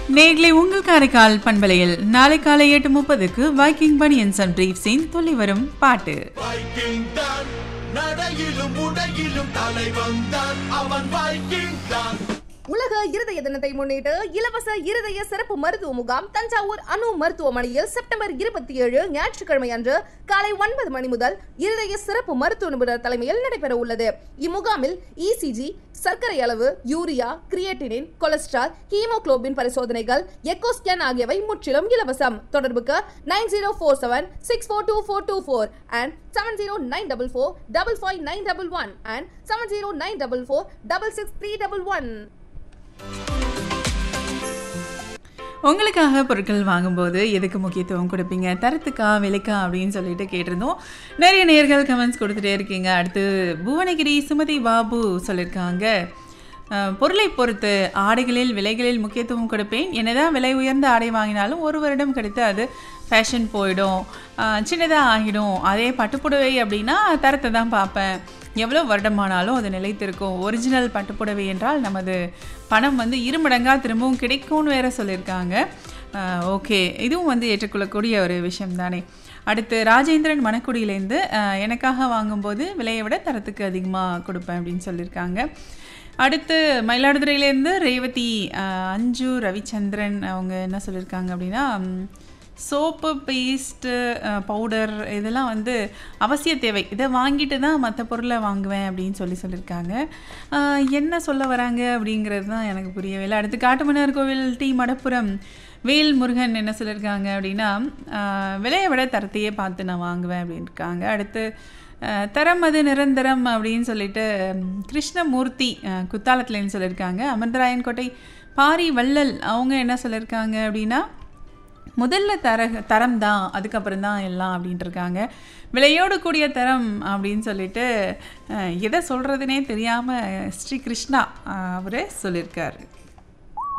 நேர்களை உங்கள் காரைக்கால் பண்பலையில் நாளை காலை எட்டு முப்பதுக்கு வைக்கிங் பனியன்ஸ் அண்ட் பிரீஃப்ஸின் துள்ளி வரும் பாட்டு வைக்கிங் தான் நடையிலும் உடையிலும் தலைவன் தான் அவன் வைக்கிங் தான் உலக இருதய தினத்தை முன்னிட்டு இலவச இருதய சிறப்பு மருத்துவ முகாம் தஞ்சாவூர் அணு மருத்துவமனையில் செப்டம்பர் இருபத்தி ஏழு ஞாயிற்றுக்கிழமை அன்று காலை ஒன்பது மணி முதல் இருதய சிறப்பு மருத்துவ நிபுணர் தலைமையில் நடைபெற உள்ளது இம்முகாமில் இசிஜி சர்க்கரை அளவு யூரியா கிரியேட்டினின் கொலஸ்ட்ரால் ஹீமோகுளோபின் பரிசோதனைகள் எக்கோ ஸ்கேன் ஆகியவை முற்றிலும் இலவசம் தொடர்புக்கு nine zero four seven six four two four two four and seven zero nine double four double five nine double one and seven zero nine double four double six three double one உங்களுக்காக பொருட்கள் வாங்கும்போது எதுக்கு முக்கியத்துவம் கொடுப்பீங்க தரத்துக்கா விலைக்கா அப்படின்னு சொல்லிட்டு கேட்டிருந்தோம் நிறைய நேர்கள் கமெண்ட்ஸ் கொடுத்துட்டே இருக்கீங்க அடுத்து புவனகிரி சுமதி பாபு சொல்லியிருக்காங்க அஹ், பொருளை பொறுத்து ஆடைகளில் விலைகளில் முக்கியத்துவம் கொடுப்பேன் என்னதான் விலை உயர்ந்த ஆடை வாங்கினாலும் ஒரு வருடம் கழித்து அது ஃபேஷன் போயிடும் சின்னதாக ஆகிடும் அதே பட்டுப்புடவை அப்படின்னா தரத்தை தான் பார்ப்பேன் எவ்வளோ வருடமானாலும் அது நிலைத்திருக்கும் ஒரிஜினல் பட்டுப்புடவை என்றால் நமது பணம் வந்து இருமடங்காக திரும்பவும் கிடைக்கும்னு வேற சொல்லியிருக்காங்க ஓகே இதுவும் வந்து ஏற்றுக்கொள்ளக்கூடிய ஒரு விஷயம் தானே அடுத்து ராஜேந்திரன் மணக்குடியிலேருந்து அஹ், எனக்காக வாங்கும்போது விலையை விட தரத்துக்கு அதிகமாக கொடுப்பேன் அப்படின்னு சொல்லியிருக்காங்க அடுத்து மயிலாடுதுறையிலேருந்து ரேவதி அஹ், அஞ்சு ரவிச்சந்திரன் அவங்க என்ன சொல்லியிருக்காங்க அப்படின்னா ம், சோப்பு பேஸ்ட்டு பவுடர் இதெல்லாம் வந்து அவசிய தேவை இதை வாங்கிட்டு தான் மற்ற பொருளை வாங்குவேன் அப்படின்னு சொல்லி சொல்லியிருக்காங்க அஹ், என்ன சொல்ல வராங்க அப்படிங்கிறது தான் எனக்கு புரியவே இல்லை அடுத்து காட்டுமன்னார் கோவில் டி மடப்புரம் வேல் முருகன் என்ன சொல்லியிருக்காங்க அப்படின்னா அஹ், விலையை விட தரத்தையே பார்த்து நான் வாங்குவேன் அப்படின்னு இருக்காங்க அடுத்து அஹ், தரம் அது நிரந்தரம் அப்படின்னு சொல்லிட்டு ம், கிருஷ்ணமூர்த்தி அஹ், குத்தாலத்துலேருந்து சொல்லியிருக்காங்க அமர்தராயன் கோட்டை பாரி வள்ளல் அவங்க என்ன சொல்லியிருக்காங்க அப்படின்னா முதல்ல தர தரம் தான் அதுக்கப்புறம் தான் எல்லாம் அப்படின்ட்டு இருக்காங்க விலையோடு கூடிய தரம் அப்படின்னு சொல்லிட்டு அஹ், எதை சொல்கிறதுனே தெரியாமல் ஸ்ரீ கிருஷ்ணா அவர் சொல்லியிருக்காரு